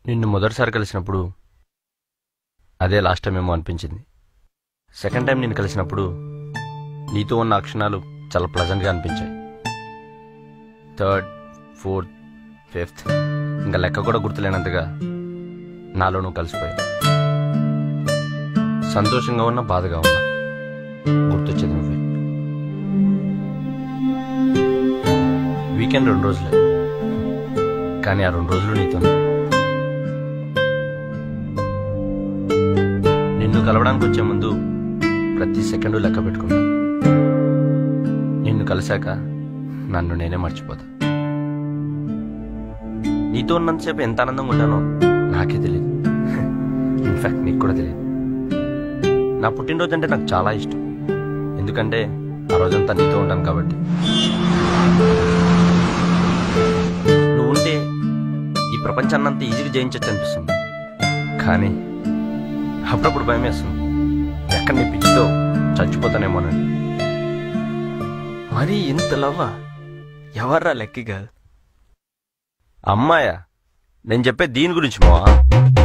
నిన్ను మొదటిసారి కలిసినప్పుడు అదే లాస్ట్ టైం ఏమో అనిపించింది సెకండ్ టైం నేను కలిసినప్పుడు నీతో ఉన్న ఆ క్షణాలు చాలా ప్లజెంట్గా అనిపించాయి థర్డ్ ఫోర్త్ ఫిఫ్త్ ఇంకా లెక్క కూడా గుర్తులేనంతగా నాలో నువ్వు కలిసిపోయావు సంతోషంగా ఉన్నా బాధగా ఉన్నా గుర్తొచ్చేది నువ్వే వీకెండ్ రెండు రోజులే కానీ ఆ రెండు రోజులు నీతో నిన్ను కలవడానికి వచ్చే ముందు ప్రతి సెకండ్ లెక్క పెట్టుకున్నా నిన్ను కలిశాక నన్ను నేనే మర్చిపోతా నీతో ఉన్నంతసేపు ఎంత ఆనందంగా ఉంటానో నాకే తెలియదు ఇన్ఫాక్ట్ నీకు కూడా తెలియదు నా పుట్టినరోజు అంటే నాకు చాలా ఇష్టం ఎందుకంటే ఆ రోజంతా నీతో ఉంటాను కాబట్టి నువ్వు ఉంటే ఈ ప్రపంచాన్ని అంతా ఈజీగా జయించచ్చు అనిపిస్తుంది కానీ అప్పుడప్పుడు భయం వేస్తుంది ఎక్కడ నీ పిచ్చితో చచ్చిపోతానేమోనని మరి ఇంత లవ్వా ఎవర్రా లెక్కి కాదు అమ్మాయా నేను చెప్పే దీని గురించి మావా